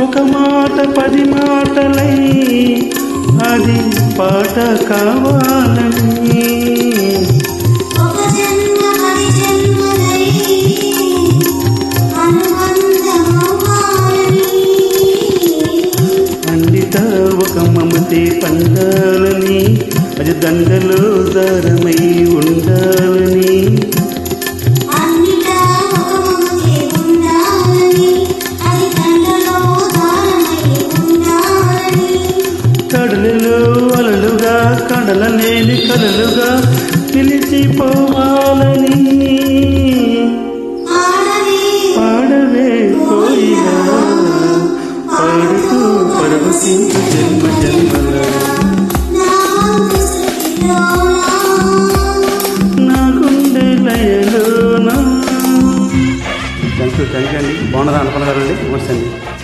ఒక మాట పది మాటలై అది పాట కావాలని ఒక జన్మ పది జన్మలై అనుబంధమవ్వాలని పండిత ఒక మమతే పండాలని అది దండలో దారమై ఉండాలని అన్నిటా ఒక మమతే ఉండాలని అది దండలో దారమై ఉండాలని కడలలో అలలుగా కడల లేని కలలుగా నిలిచిపోవాలని ఆడవే పాడవే కోయిలా పాడుతూ పరవశించు జన్మ జన్మల నా వంతు సృష్టిలోనా నా గుండె లయలోనా థ్యాంక్ యూ థ్యాంక్ యూ అండి బాగున్నదా అనుకున్నారండి నమస్తే అండి